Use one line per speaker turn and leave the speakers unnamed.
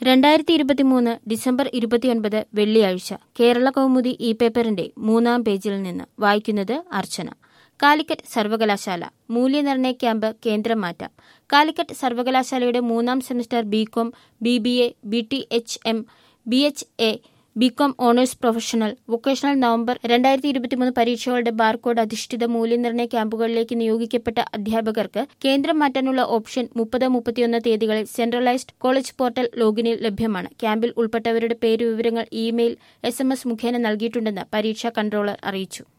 രണ്ടായിരത്തി ഇരുപത്തിമൂന്ന് ഡിസംബർ ഇരുപത്തിയൊൻപത് വെള്ളിയാഴ്ച കേരള കൗമുദി ഇ പേപ്പറിന്റെ മൂന്നാം പേജിൽ നിന്ന് വായിക്കുന്നത് അർച്ചന കാലിക്കറ്റ് സർവകലാശാല മൂല്യനിർണ്ണയ ക്യാമ്പ് കേന്ദ്രം മാറ്റാം കാലിക്കറ്റ് സർവകലാശാലയുടെ മൂന്നാം semester BCom B B A B T H M B H A BCom honours professional vocational November രണ്ടായിരത്തി ഇരുപത്തിമൂന്ന് പരീക്ഷകളുടെ ബാർകോഡ് അധിഷ്ഠിത മൂല്യനിർണ്ണയ ക്യാമ്പുകളിലേക്ക് നിയോഗിക്കപ്പെട്ട അധ്യാപകർക്ക് കേന്ദ്രം മാറ്റാനുള്ള ഓപ്ഷൻ മുപ്പത് മുപ്പത്തിയൊന്ന് തീയതികളിൽ സെൻട്രലൈസ്ഡ് കോളേജ് പോർട്ടൽ ലോഗിനിൽ ലഭ്യമാണ് ക്യാമ്പിൽ ഉൾപ്പെട്ടവരുടെ പേര് വിവരങ്ങൾ ഇമെയിൽ എസ് എം എസ് മുഖേന നൽകിയിട്ടുണ്ടെന്ന് പരീക്ഷാ കൺട്രോളർ അറിയിച്ചു